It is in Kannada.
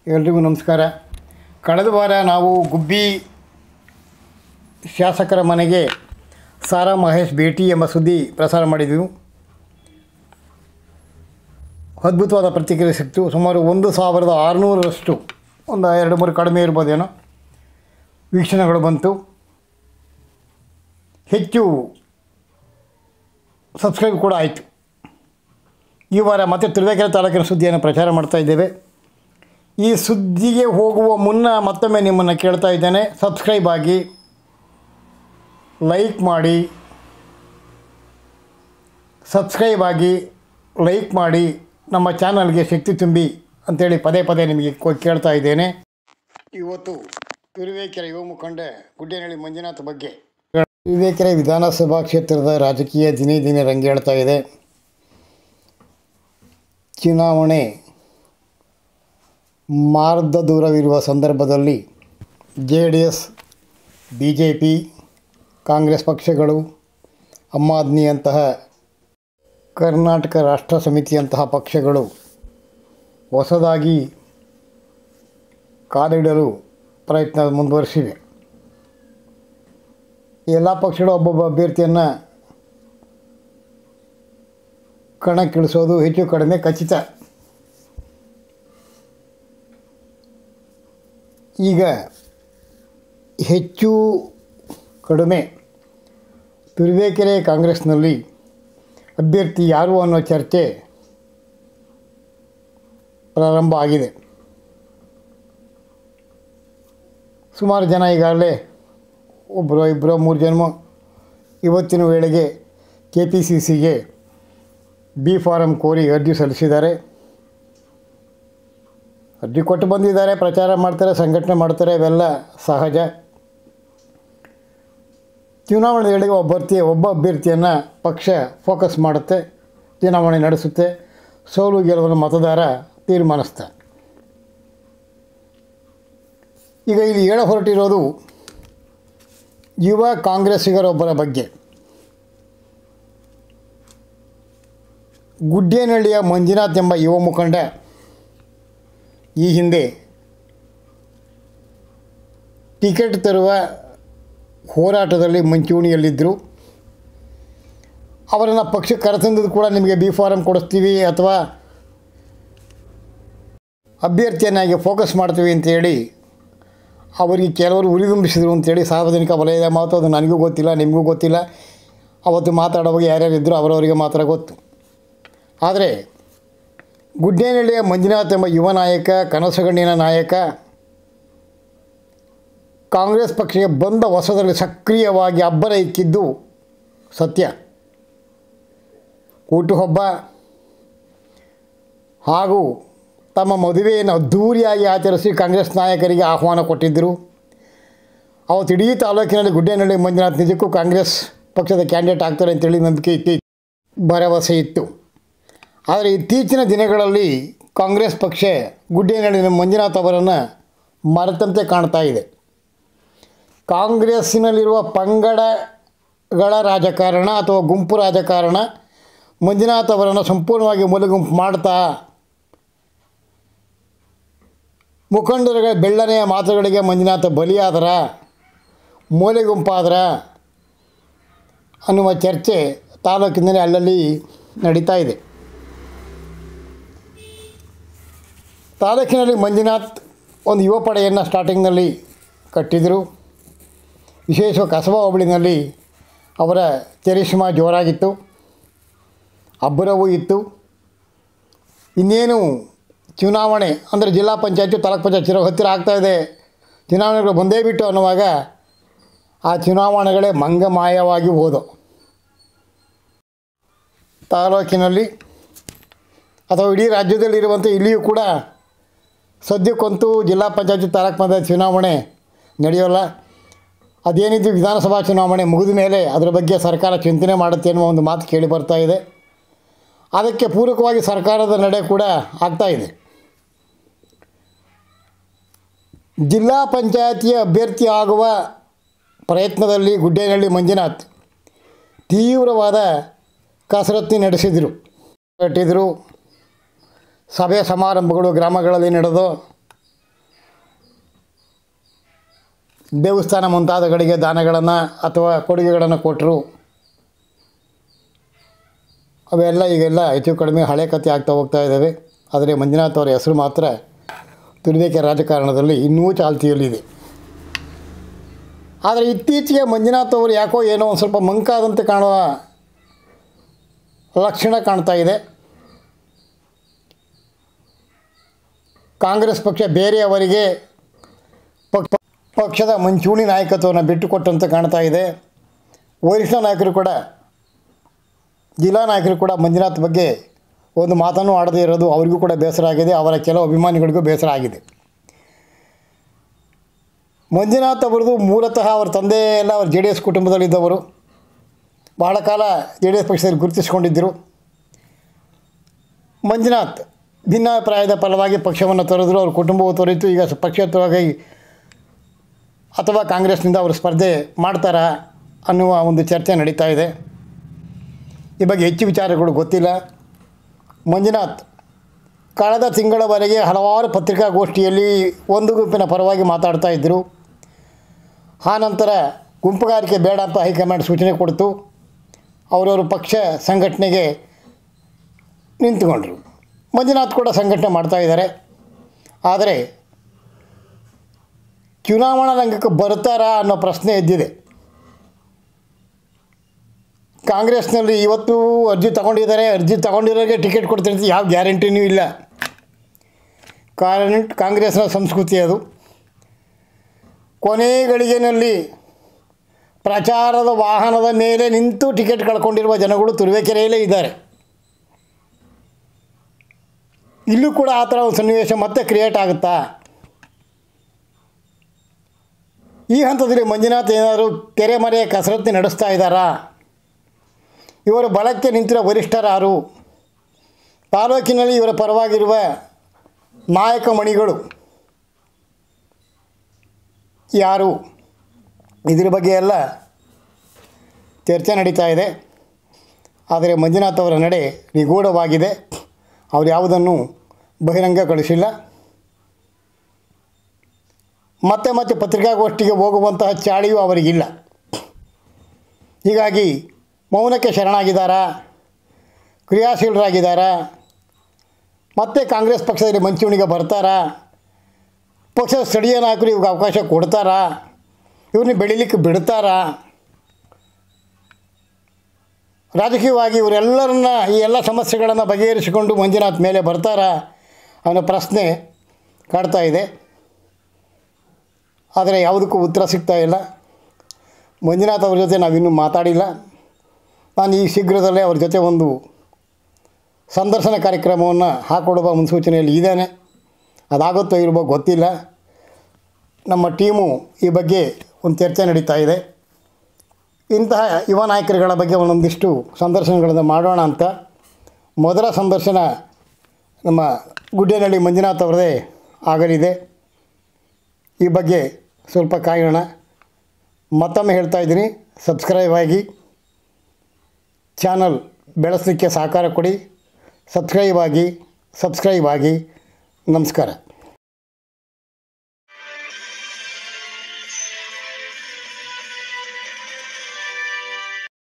ಎಲ್ರಿಗೂ ನಮಸ್ಕಾರ ಕಳೆದ ವಾರ ನಾವು ಗುಬ್ಬಿ ಶಾಸಕರ ಮನೆಗೆ ಸಾರಾ ಮಹೇಶ್ ಭೇಟಿ ಎಂಬ ಸುದ್ದಿ ಪ್ರಸಾರ ಮಾಡಿದ್ದೆವು ಅದ್ಭುತವಾದ ಪ್ರತಿಕ್ರಿಯೆ ಸಿಕ್ತು ಸುಮಾರು ಒಂದು ಸಾವಿರದ ಆರುನೂರರಷ್ಟು ಒಂದು ಎರಡು ಮೂರು ಕಡಿಮೆ ಇರ್ಬೋದೇನೋ ವೀಕ್ಷಣೆಗಳು ಬಂತು ಹೆಚ್ಚು ಸಬ್ಸ್ಕ್ರೈಬ್ ಕೂಡ ಆಯಿತು ಈ ವಾರ ಮತ್ತೆ ತುರುವೇಕೆರೆ ತಾಲೂಕಿನ ಸುದ್ದಿಯನ್ನು ಪ್ರಚಾರ ಮಾಡ್ತಾ ಇದ್ದೇವೆ ಈ ಸುದ್ದಿಗೆ ಹೋಗುವ ಮುನ್ನ ಮತ್ತೊಮ್ಮೆ ನಿಮ್ಮನ್ನು ಕೇಳ್ತಾ ಇದ್ದೇನೆ ಸಬ್ಸ್ಕ್ರೈಬ್ ಆಗಿ ಲೈಕ್ ಮಾಡಿ ಸಬ್ಸ್ಕ್ರೈಬ್ ಆಗಿ ಲೈಕ್ ಮಾಡಿ ನಮ್ಮ ಚಾನಲ್ಗೆ ಶಕ್ತಿ ತುಂಬಿ ಅಂತೇಳಿ ಪದೇ ಪದೇ ನಿಮಗೆ ಕೊ- ಕೇಳ್ತಾ ಇದ್ದೇನೆ ಇವತ್ತು ತುರುವೇಕೆರೆ ಯುವ ಮುಖಂಡ ಗುಡ್ಡೇನಹಳ್ಳಿ ಮಂಜುನಾಥ್ ಬಗ್ಗೆ ತುರುವೇಕೆರೆ ವಿಧಾನಸಭಾ ಕ್ಷೇತ್ರದ ರಾಜಕೀಯ ದಿನೇ ದಿನೇ ರಂಗೇಳ್ತಾ ಇದೆ ಚುನಾವಣೆ ಮಾರ್ಧ ದೂರವಿರುವ ಸಂದರ್ಭದಲ್ಲಿ J D S B J P Congress ಪಕ್ಷಗಳು ಆಮ್ ಆದ್ಮಿಯಂತಹ ಕರ್ನಾಟಕ ರಾಷ್ಟ್ರ ಸಮಿತಿಯಂತಹ ಪಕ್ಷಗಳು ಹೊಸದಾಗಿ ಕಾಲಿಡಲು ಪ್ರಯತ್ನ ಮುಂದುವರಿಸಿವೆ ಎಲ್ಲ ಪಕ್ಷಗಳು ಒಬ್ಬೊಬ್ಬ ಅಭ್ಯರ್ಥಿಯನ್ನು ಕಣಕ್ಕಿಳಿಸೋದು ಹೆಚ್ಚು ಕಡಿಮೆ ಖಚಿತ ಈಗ ಹೆಚ್ಚು ಕಡಿಮೆ ತುರುವೇಕೆರೆ ಕಾಂಗ್ರೆಸ್ನಲ್ಲಿ ಅಭ್ಯರ್ಥಿ ಯಾರು ಅನ್ನೋ ಚರ್ಚೆ ಪ್ರಾರಂಭ ಆಗಿದೆ ಸುಮಾರು ಜನ ಈಗಾಗಲೇ ಒಬ್ಬರು ಇಬ್ಬರು ಮೂರು ಜನ ಇವತ್ತಿನ ವೇಳೆಗೆ ಕೆ ಪಿ ಸಿ ಸಿಗೆ ಬಿ ಫಾರಂ ಕೋರಿ ಅರ್ಜಿ ಸಲ್ಲಿಸಿದ್ದಾರೆ ಅರ್ಜಿ ಕೊಟ್ಟು ಬಂದಿದ್ದಾರೆ ಪ್ರಚಾರ ಮಾಡ್ತಾರೆ ಸಂಘಟನೆ ಮಾಡ್ತಾರೆ ಇವೆಲ್ಲ ಸಹಜ ಚುನಾವಣೆ ವೇಳೆಗೆ ಒಬ್ಬರ್ತಿ ಒಬ್ಬ ಅಭ್ಯರ್ಥಿಯನ್ನು ಪಕ್ಷ ಫೋಕಸ್ ಮಾಡುತ್ತೆ ಚುನಾವಣೆ ನಡೆಸುತ್ತೆ ಸೋಲು ಗೆಲುವನ್ನು ಮತದಾರ ತೀರ್ಮಾನಿಸ್ತಾರೆ ಈಗ ಇಲ್ಲಿ ಹೇಳ ಹೊರಟಿರೋದು ಯುವ ಕಾಂಗ್ರೆಸ್ಸಿಗರೊಬ್ಬರ ಬಗ್ಗೆ ಗುಡ್ಡೇನಹಳ್ಳಿಯ ಮಂಜುನಾಥ್ ಎಂಬ ಯುವ ಮುಖಂಡ ಈ ಹಿಂದೆ ಟಿಕೆಟ್ ತರುವ ಹೋರಾಟದಲ್ಲಿ ಮುಂಚೂಣಿಯಲ್ಲಿದ್ದರು ಅವರನ್ನು ಪಕ್ಷಕ್ಕೆ ಕರೆತಂದದ್ದು ಕೂಡ ನಿಮಗೆ ಬಿ ಫಾರಂ ಕೊಡಿಸ್ತೀವಿ ಅಥವಾ ಅಭ್ಯರ್ಥಿಯನ್ನಾಗಿ ಫೋಕಸ್ ಮಾಡ್ತೀವಿ ಅಂತೇಳಿ ಅವರಿಗೆ ಕೆಲವರು ಉರಿದುಂಬಿಸಿದರು ಅಂತೇಳಿ ಸಾರ್ವಜನಿಕ ವಲಯದ ಮಾತು ಅದು ನನಗೂ ಗೊತ್ತಿಲ್ಲ ನಿಮಗೂ ಗೊತ್ತಿಲ್ಲ ಅವತ್ತು ಮಾತಾಡುವಾಗ ಯಾರ್ಯಾರಿದ್ದರು ಅವರವರಿಗೆ ಮಾತ್ರ ಗೊತ್ತು ಆದರೆ ಗುಡ್ಡೇನಹಳ್ಳಿಯ ಮಂಜುನಾಥ್ ಎಂಬ ಯುವ ನಾಯಕ ಕನಸುಗಣ್ಣಿನ ನಾಯಕ ಕಾಂಗ್ರೆಸ್ ಪಕ್ಷಕ್ಕೆ ಬಂದ ಹೊಸದಲ್ಲಿ ಸಕ್ರಿಯವಾಗಿ ಅಬ್ಬರ ಇಕ್ಕಿದ್ದು ಸತ್ಯ ಹುಟ್ಟುಹಬ್ಬ ಹಾಗೂ ತಮ್ಮ ಮದುವೆಯನ್ನು ಅದ್ಧೂರಿಯಾಗಿ ಆಚರಿಸಿ ಕಾಂಗ್ರೆಸ್ ನಾಯಕರಿಗೆ ಆಹ್ವಾನ ಕೊಟ್ಟಿದ್ದರು ಅವತ್ತು ಇಡೀ ತಾಲೂಕಿನಲ್ಲಿ ಗುಡ್ಡೇನಹಳ್ಳಿ ಮಂಜುನಾಥ್ ನಿಜಕ್ಕೂ ಕಾಂಗ್ರೆಸ್ ಪಕ್ಷದ ಕ್ಯಾಂಡಿಡೇಟ್ ಆಗ್ತಾರೆ ಅಂತೇಳಿ ನಂಬಿಕೆ ಇತ್ತು ಭರವಸೆ ಇತ್ತು ಆದರೆ ಇತ್ತೀಚಿನ ದಿನಗಳಲ್ಲಿ ಕಾಂಗ್ರೆಸ್ ಪಕ್ಷ ಗುಡ್ಡೇನಹಳ್ಳಿನ ಮಂಜುನಾಥ್ ಅವರನ್ನು ಮರೆತಂತೆ ಕಾಣ್ತಾ ಇದೆ ಕಾಂಗ್ರೆಸ್ಸಿನಲ್ಲಿರುವ ಪಂಗಡಗಳ ರಾಜಕಾರಣ ಅಥವಾ ಗುಂಪು ರಾಜಕಾರಣ ಮಂಜುನಾಥ್ ಅವರನ್ನು ಸಂಪೂರ್ಣವಾಗಿ ಮೂಲೆಗುಂಪು ಮಾಡ್ತಾ ಮುಖಂಡರುಗಳ ಬೆಳ್ಳನೆಯ ಮಾತುಗಳಿಗೆ ಮಂಜುನಾಥ ಬಲಿಯಾದರ ಮೂಲೆಗುಂಪಾದರ ಅನ್ನುವ ಚರ್ಚೆ ತಾಲೂಕಿನಲ್ಲಿ ಅಲ್ಲಲ್ಲಿ ನಡೀತಾ ಇದೆ ತಾಲೂಕಿನಲ್ಲಿ ಮಂಜುನಾಥ್ ಒಂದು ಯುವ ಪಡೆಯನ್ನು ಸ್ಟಾರ್ಟಿಂಗ್ನಲ್ಲಿ ಕಟ್ಟಿದರು ವಿಶೇಷ ಕಸಬಾ ಹೋಬಳಿನಲ್ಲಿ ಅವರ ಚರಿಷ್ಮಾ ಜೋರಾಗಿತ್ತು ಅಬ್ಬರವೂ ಇತ್ತು ಇನ್ನೇನು ಚುನಾವಣೆ ಅಂದರೆ ಜಿಲ್ಲಾ ಪಂಚಾಯತಿ ತಾಲೂಕು ಪಂಚಾಯತ್ ಚಿರ ಹತ್ತಿರ ಆಗ್ತಾಯಿದೆ ಚುನಾವಣೆಗಳು ಬಂದೇ ಬಿಟ್ಟು ಅನ್ನುವಾಗ ಆ ಚುನಾವಣೆಗಳೇ ಮಂಗಮಾಯವಾಗಿ ಹೋದವು ತಾಲೂಕಿನಲ್ಲಿ ಅಥವಾ ಇಡೀ ರಾಜ್ಯದಲ್ಲಿರುವಂಥ ಇಲ್ಲಿಯೂ ಕೂಡ ಸದ್ಯಕ್ಕಂತೂ ಜಿಲ್ಲಾ ಪಂಚಾಯತಿ ತಾಲೂಕು ಪಂಚಾಯತ್ ಚುನಾವಣೆ ನಡೆಯೋಲ್ಲ ಅದೇನಿದ್ದು ವಿಧಾನಸಭಾ ಚುನಾವಣೆ ಮುಗಿದ ಮೇಲೆ ಅದರ ಬಗ್ಗೆ ಸರ್ಕಾರ ಚಿಂತನೆ ಮಾಡುತ್ತೆ ಅನ್ನುವ ಒಂದು ಮಾತು ಕೇಳಿ ಬರ್ತಾ ಇದೆ ಅದಕ್ಕೆ ಪೂರಕವಾಗಿ ಸರ್ಕಾರದ ನಡೆ ಕೂಡ ಆಗ್ತಾ ಇದೆ ಜಿಲ್ಲಾ ಪಂಚಾಯತಿಯ ಅಭ್ಯರ್ಥಿ ಆಗುವ ಪ್ರಯತ್ನದಲ್ಲಿ ಗುಡ್ಡೇನಹಳ್ಳಿ ಮಂಜುನಾಥ್ ತೀವ್ರವಾದ ಕಸರತ್ತು ನಡೆಸಿದರು ಕಟ್ಟಿದರು ಸಭೆ ಸಮಾರಂಭಗಳು ಗ್ರಾಮಗಳಲ್ಲಿ ನಡೆದು ದೇವಸ್ಥಾನ ಮುಂತಾದಗಳಿಗೆ ದಾನಗಳನ್ನು ಅಥವಾ ಕೊಡುಗೆಗಳನ್ನು ಕೊಟ್ಟರು ಅವೆಲ್ಲ ಈಗೆಲ್ಲ ಹೆಚ್ಚು ಕಡಿಮೆ ಹಳೆ ಕಥೆ ಆಗ್ತಾ ಹೋಗ್ತಾ ಇದ್ದಾವೆ ಆದರೆ ಮಂಜುನಾಥ್ ಅವರ ಹೆಸರು ಮಾತ್ರ ತುರುವೇಕೆ ರಾಜಕಾರಣದಲ್ಲಿ ಇನ್ನೂ ಚಾಲ್ತಿಯಲ್ಲಿದೆ ಆದರೆ ಇತ್ತೀಚೆಗೆ ಮಂಜುನಾಥ್ ಅವರು ಯಾಕೋ ಏನೋ ಒಂದು ಸ್ವಲ್ಪ ಮಂಕಾದಂತೆ ಕಾಣುವ ಲಕ್ಷಣ ಕಾಣ್ತಾ ಇದೆ ಕಾಂಗ್ರೆಸ್ ಪಕ್ಷ ಬೇರೆಯವರಿಗೆ ಪಕ್ಷ ಪಕ್ಷದ ಮುಂಚೂಣಿ ನಾಯಕತ್ವವನ್ನು ಬಿಟ್ಟುಕೊಟ್ಟಂತೆ ಕಾಣ್ತಾ ಇದೆ ವರಿಷ್ಠ ನಾಯಕರು ಕೂಡ ಜಿಲ್ಲಾ ನಾಯಕರು ಕೂಡ ಮಂಜುನಾಥ್ ಬಗ್ಗೆ ಒಂದು ಮಾತನ್ನು ಆಡದೇ ಇರೋದು ಅವರಿಗೂ ಕೂಡ ಬೇಸರ ಆಗಿದೆ ಅವರ ಕೆಲವು ಅಭಿಮಾನಿಗಳಿಗೂ ಬೇಸರ ಆಗಿದೆ ಮಂಜುನಾಥ್ ಅವರದು ಮೂಲತಃ ಅವರ ತಂದೆ ಎಲ್ಲ ಅವರು ಜೆ ಡಿ ಎಸ್ ಕುಟುಂಬದಲ್ಲಿದ್ದವರು ಬಹಳ ಕಾಲ ಜೆ ಡಿ ಎಸ್ ಪಕ್ಷದಲ್ಲಿ ಗುರುತಿಸಿಕೊಂಡಿದ್ದರು ಮಂಜುನಾಥ್ ಭಿನ್ನಾಭಿಪ್ರಾಯದ ಫಲವಾಗಿ ಪಕ್ಷವನ್ನು ತೊರೆದರು ಅವ್ರ ಕುಟುಂಬವು ತೊರೆಯಿತು ಈಗ ಸ- ಪಕ್ಷೇತರವಾಗಿ ಅಥವಾ ಕಾಂಗ್ರೆಸ್ನಿಂದ ಅವರು ಸ್ಪರ್ಧೆ ಮಾಡ್ತಾರಾ ಅನ್ನುವ ಒಂದು ಚರ್ಚೆ ನಡೀತಾ ಇದೆ ಈ ಬಗ್ಗೆ ಹೆಚ್ಚು ವಿಚಾರಗಳು ಗೊತ್ತಿಲ್ಲ ಮಂಜುನಾಥ್ ಕಳೆದ ತಿಂಗಳವರೆಗೆ ಹಲವಾರು ಪತ್ರಿಕಾಗೋಷ್ಠಿಯಲ್ಲಿ ಒಂದು ಗುಂಪಿನ ಪರವಾಗಿ ಮಾತಾಡ್ತಾ ಇದ್ದರು ಆ ನಂತರ ಗುಂಪುಗಾರಿಕೆ ಬೇಡ ಅಂತ ಹೈಕಮಾಂಡ್ ಸೂಚನೆ ಕೊಡ್ತು ಅವರವರು ಪಕ್ಷ ಸಂಘಟನೆಗೆ ನಿಂತುಕೊಂಡ್ರು ಮಂಜುನಾಥ್ ಕೂಡ ಸಂಘಟನೆ ಮಾಡ್ತಾ ಇದ್ದಾರೆ ಆದರೆ ಚುನಾವಣಾ ರಂಗಕ್ಕೆ ಬರ್ತಾರಾ ಅನ್ನೋ ಪ್ರಶ್ನೆ ಎದ್ದಿದೆ ಕಾಂಗ್ರೆಸ್ನಲ್ಲಿ ಇವತ್ತು ಅರ್ಜಿ ತಗೊಂಡಿದ್ದಾರೆ ಅರ್ಜಿ ತಗೊಂಡಿರೋರಿಗೆ ಟಿಕೆಟ್ ಕೊಡ್ತಾರೆ ಅಂತ ಯಾವ ಗ್ಯಾರಂಟಿನೂ ಇಲ್ಲ ಕಾರಣ ಕಾಂಗ್ರೆಸ್ನ ಸಂಸ್ಕೃತಿ ಅದು ಕೊನೆ ಗಳಿಗೆನಲ್ಲಿ ಪ್ರಚಾರದ ವಾಹನದ ಮೇಲೆ ನಿಂತು ಟಿಕೆಟ್ ಕಳ್ಕೊಂಡಿರುವ ಜನಗಳು ತುರುವೇಕೆರೆಯಲ್ಲೇ ಇದ್ದಾರೆ ಇಲ್ಲೂ ಕೂಡ ಆ ಥರ ಒಂದು ಸನ್ನಿವೇಶ ಮತ್ತೆ ಕ್ರಿಯೇಟ್ ಆಗುತ್ತಾ ಈ ಹಂತದಲ್ಲಿ ಮಂಜುನಾಥ್ ಏನಾದರೂ ತೆರೆಮರೆಯ ಕಸರತ್ತು ನಡೆಸ್ತಾ ಇದ್ದಾರಾ ಇವರ ಬಲಕ್ಕೆ ನಿಂತಿರೋ ವರಿಷ್ಠರಾರು ತಾಲೂಕಿನಲ್ಲಿ ಇವರ ಪರವಾಗಿರುವ ನಾಯಕ ಮಣಿಗಳು ಯಾರು ಇದ್ರ ಬಗ್ಗೆ ಎಲ್ಲ ಚರ್ಚೆ ನಡೀತಾ ಇದೆ ಆದರೆ ಮಂಜುನಾಥ್ ಅವರ ನಡೆ ನಿಗೂಢವಾಗಿದೆ ಅವರು ಯಾವುದನ್ನು ಬಹಿರಂಗಗೊಳಿಸಿಲ್ಲ ಮತ್ತೆ ಮತ್ತೆ ಪತ್ರಿಕಾಗೋಷ್ಠಿಗೆ ಹೋಗುವಂತಹ ಚಾಳಿಯೂ ಅವರಿಗಿಲ್ಲ ಹೀಗಾಗಿ ಮೌನಕ್ಕೆ ಶರಣಾಗಿದ್ದಾರಾ ಕ್ರಿಯಾಶೀಲರಾಗಿದ್ದಾರಾ ಮತ್ತೆ ಕಾಂಗ್ರೆಸ್ ಪಕ್ಷದಲ್ಲಿ ಮಂಚೂಣಿಗೆ ಬರ್ತಾರಾ ಪಕ್ಷದ ಸ್ಥಳೀಯ ನಾಯಕರು ಇವಾಗ ಅವಕಾಶ ಕೊಡ್ತಾರಾ ಇವ್ರನ್ನ ಬೆಳಿಲಿಕ್ಕೆ ಬಿಡ್ತಾರಾ ರಾಜಕೀಯವಾಗಿ ಇವರೆಲ್ಲರನ್ನ ಈ ಎಲ್ಲ ಸಮಸ್ಯೆಗಳನ್ನು ಬಗೆಹರಿಸಿಕೊಂಡು ಮಂಜುನಾಥ್ ಮೇಲೆ ಬರ್ತಾರಾ ಅನ್ನೋ ಪ್ರಶ್ನೆ ಕಾಡ್ತಾ ಇದೆ ಆದರೆ ಯಾವುದಕ್ಕೂ ಉತ್ತರ ಸಿಗ್ತಾ ಇಲ್ಲ ಮಂಜುನಾಥ್ ಅವ್ರ ಜೊತೆ ನಾವಿನ್ನೂ ಮಾತಾಡಿಲ್ಲ ನಾನು ಈ ಶೀಘ್ರದಲ್ಲೇ ಅವ್ರ ಜೊತೆ ಒಂದು ಸಂದರ್ಶನ ಕಾರ್ಯಕ್ರಮವನ್ನು ಹಾಕೊಡುವ ಮುನ್ಸೂಚನೆಯಲ್ಲಿ ಇದ್ದೇನೆ ಅದಾಗುತ್ತೋ ಇಲ್ವೋ ಗೊತ್ತಿಲ್ಲ ನಮ್ಮ ಟೀಮು ಈ ಬಗ್ಗೆ ಒಂದು ಚರ್ಚೆ ನಡೀತಾ ಇದೆ ಇಂತಹ ಯುವ ನಾಯಕರುಗಳ ಬಗ್ಗೆ ಒಂದೊಂದಿಷ್ಟು ಸಂದರ್ಶನಗಳನ್ನು ಮಾಡೋಣ ಅಂತ ಮೊದಲ ಸಂದರ್ಶನ ನಮ್ಮ ಗುಡ್ಡೇನಹಳ್ಳಿ ಮಂಜುನಾಥ್ ಅವರದೇ ಆಗಲಿದೆ ಈ ಬಗ್ಗೆ ಸ್ವಲ್ಪ ಕಾಯೋಣ ಮತ್ತೊಮ್ಮೆ ಹೇಳ್ತಾ ಇದ್ದೀನಿ ಸಬ್ಸ್ಕ್ರೈಬ್ ಆಗಿ ಚಾನಲ್ ಬೆಳೆಸಲಿಕ್ಕೆ ಸಹಕಾರ ಕೊಡಿ ಸಬ್ಸ್ಕ್ರೈಬ್ ಆಗಿ ಸಬ್ಸ್ಕ್ರೈಬ್ ಆಗಿ ನಮಸ್ಕಾರ